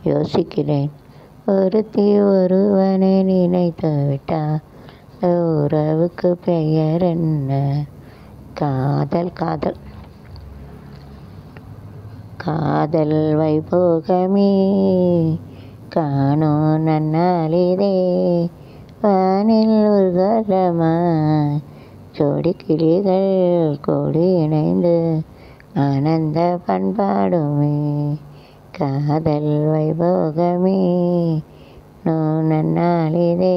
யோசிக்கிறேன் ஒருத்தி ஒருவனை நினைத்து விட்டா உறவுக்கு பெயர் என்ன காதல் காதல் காதல் வைபோகமே காணோ நன்னாளிதே வானில் உர்கலமாய் ஜோடி கிளிகள் கூடி இணைந்து ஆனந்த பண்பாடுமே காதல் வைபோகமே நோ நன்னாளிதே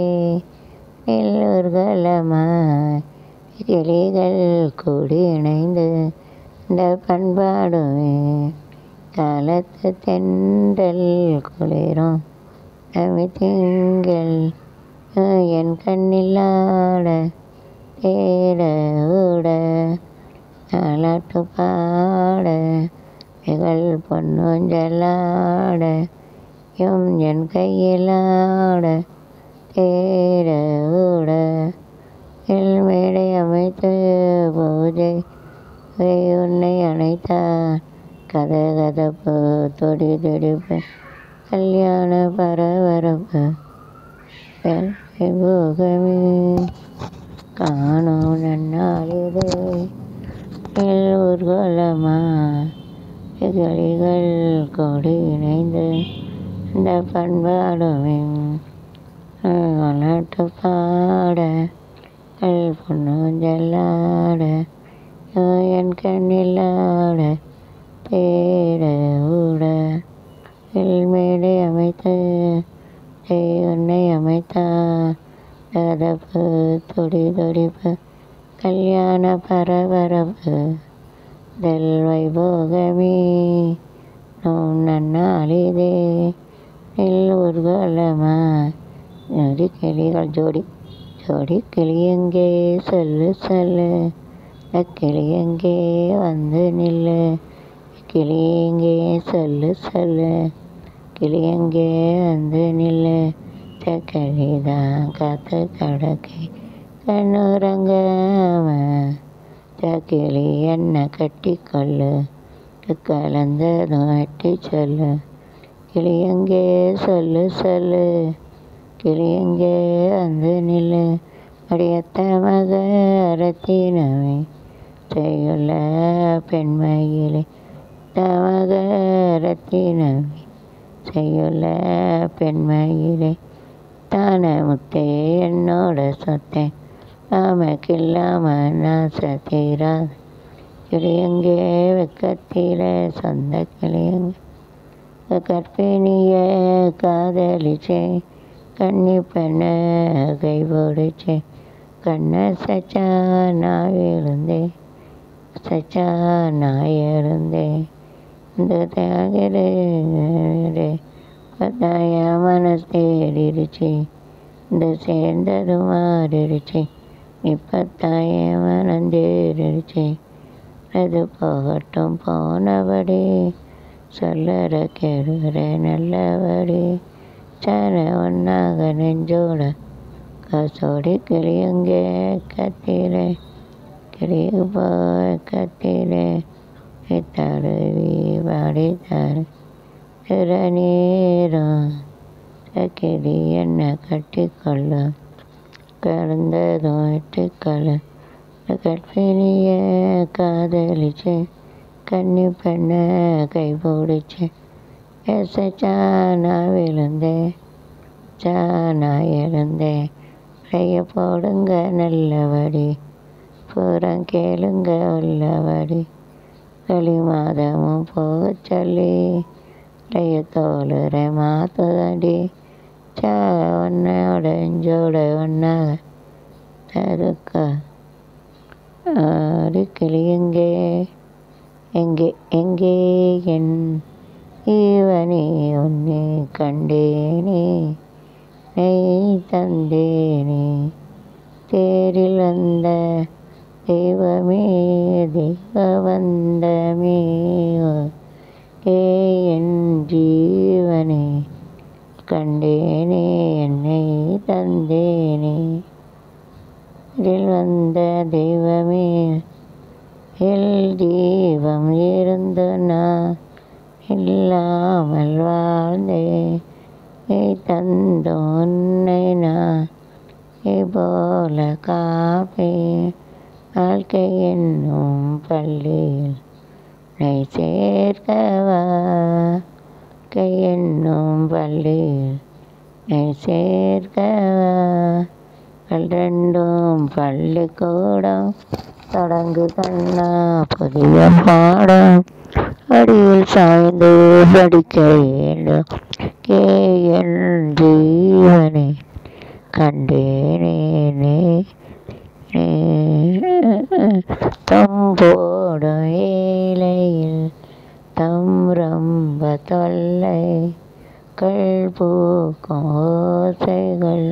எல்லோர்களமாய் கிளிகள் கூடி இணைந்து இந்த பண்பாடுமே காலத்து தென்றல் குளிரும் தமி திங்கள் என் கண்ணில் ஆட தேட ஊட தாலாட்டு பாட இகழ் பொன்னுஞ்சலாட யும் என் கையில் ஆட தேட ஊட எல் மேடை அமைத்து பூஜை உன்னை அணைத்தார் கதகதப்பு தொடி துடிப்பு கல்யாண பரபரப்பு போகமே காணோம் நன்னாளிதே ஊர்கோலமா கிளிகள் கொடி இணைந்து இந்த பண்பாடுமே விளாட்டு பாட கல் பொண்ணுஞ்சல்லாட என் கண்ணில் ஆட தேட ஊட மேடை அமைத்து உன்னை அமைத்தார் கதப்பு துடி துடிப்பு கல்யாண பரபரப்பு தெல் வைபோகமே நோம் நன்னாளிதே நெல் ஊர்வலமா ஜோடி கிளிகள் ஜோடி ஜோடி கிளியெங்கே சொல்லு சொல்லு கிளியெங்கே வந்து நில்லு கிளியெங்கே சொல்லு சொல்லு கிளியெங்கே வந்து நில்லு கிளிதான் காத்து கடக்கை கண்ணுறங்காம கிளி என்ன கட்டி கொள்ளு கலந்ததும் வெட்டி சொல்லு கிளியெங்கே சொல்லு சொல்லு கிளியெங்கே வந்து நில்லு அடியத்த மக ரத்தினமே செய்யுள்ள பெண்மையிலே தமக ரத்தினமே செய்யுள்ள பெண்மையிலே தான முத்தே என்னோட சொத்தே நாமக்கில்லாம நாச தீராது கிளியங்கே வெக்கத்தில சொந்த கிளியங்க கற்பிணிய காதலிச்சே கன்னி பெண்ண கை போடுச்சே கண்ண சச்சா நான் இருந்தேன் சச்சா நான் இருந்தேன் இந்த தியாகரே பத்தாய மனசு தேடிருச்சு இந்த சேர்ந்தது மாறிடுச்சு இப்பத்தாய மனம் தேடிடுச்சு அது போகட்டும் போனபடி சொல்லற கெடுற நல்லபடி சர ஒன்னாக நெஞ்சோட காசோடி கிளியங்கே கத்திரே கிளிய போய் கத்திரே தடவி பாடித்தாரு திருநீரம் கிளி என்ன கட்டிக்கொள்ள கலந்ததும் வெட்டிக்கொள்ள கற்பிணிய காதலிச்சு கன்னி பெண்ண கை போடுச்சு எசச்சா நான் விழுந்தேன் சா நான் எழுந்தேன் கைய போடுங்க நல்லபடி புறம் கேளுங்க உள்ளபடி களி மாதமும் போக சொல்லி கைய தோளுற மாத்துதடி சா ஒன்னோட இஞ்சோட ஒன்னாக தருக்கா ஆடி எங்கே எங்கே எங்கே என் ஈவனே உன்னை கண்டேனே நெய் தந்தேனே தேரில் வந்த தெய்வமே தெய்வ வந்தமே ஏ என் ஜீவனே கண்டேனே என்னை தந்தேனே இதில் வந்த தெய்வமே எல் தீபம் இருந்து நான் இல்லாமல் வாழ்ந்தே தந்த உன்னை நான் போல காப்பே வாழ்க்கை என்னும் பள்ளியில் நை சேர்க்கவா கை என்னும் பள்ளியில் நை சேர்க்கவா பல் ரெண்டும் பள்ளிக்கூடம் தொடங்கு தன்னா புதிய பாடம் அடியில் சாய்ந்து படிக்க வேண்டும் கே என் ஜீவனே கண்டேனே தம்போடும் ஏழையில் தம் ரொம்ப தொல்லை கள் பூக்கும் ஓசைகள்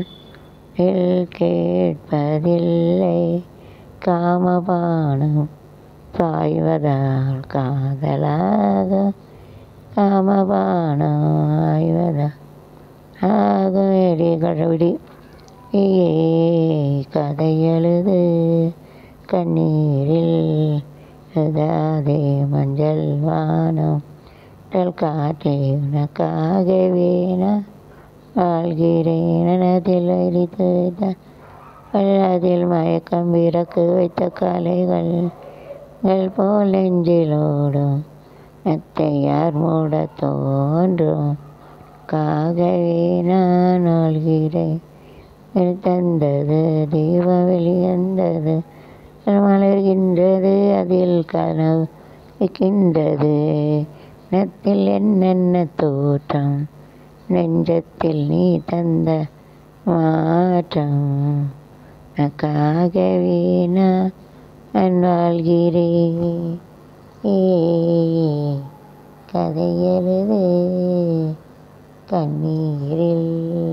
கேட்பதில்லை காமபானம் சாய்வதால் காதலாக காமபானம் ஆய்வதால் ஆக எடி கடவுடி ஏ கதை எழுது கண்ணீரில் எழுதாதே மஞ்சள் வானம் காற்றே உனக்காகவே நான் வாழ்கிறேன் அதில் எரித்து அதில் மயக்கம் இறக்கு வைத்த கலைகள் போல் நெஞ்சிலோடும் மெத்தையார் மூட தோன்றும் காகவே நான் ஆள்கிறேன் தந்தது தீபம் வெளியந்தது மலர்கின்றது அதில் கனவு வைக்கின்றது நத்தில் என்னென்ன தோற்றம் நெஞ்சத்தில் நீ தந்த மாற்றம் நக்காகவே நான் வாழ்கிறேன் ஏ கதை எழுது கண்ணீரில்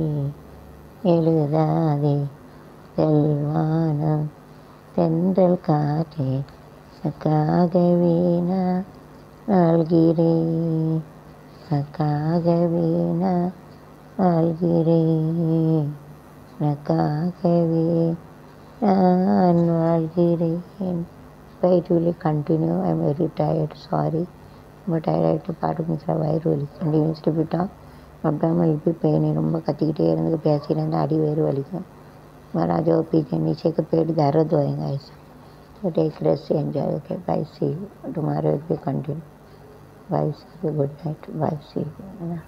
எழுதாதே செல்வானம் தென்றல் காற்றே நக்காகவே நான் வாழ்கிறேன் நக்காகவே நான் வாழ்கிறேன் நக்காகவே நான் வாழ்கிறேன் Why it will continue? I am very tired, sorry. ரொம்ப டயர்டாகிட்டு பாட்டு மிஸ்ல வயிறு வலி கண்டினியூஸ் ரிப்பீட்டாக அப்டாமல் இப்போ பெயின் ரொம்ப கத்திக்கிட்டே இருந்து பேசிட்டு இருந்தால் அடி வயிறு வலிக்கும் मेरा जो पीछे नीचे का पेट दर्द होएगा ऐसा तो take rest enjoy okay bye see tomorrow will be continue bye see good night bye C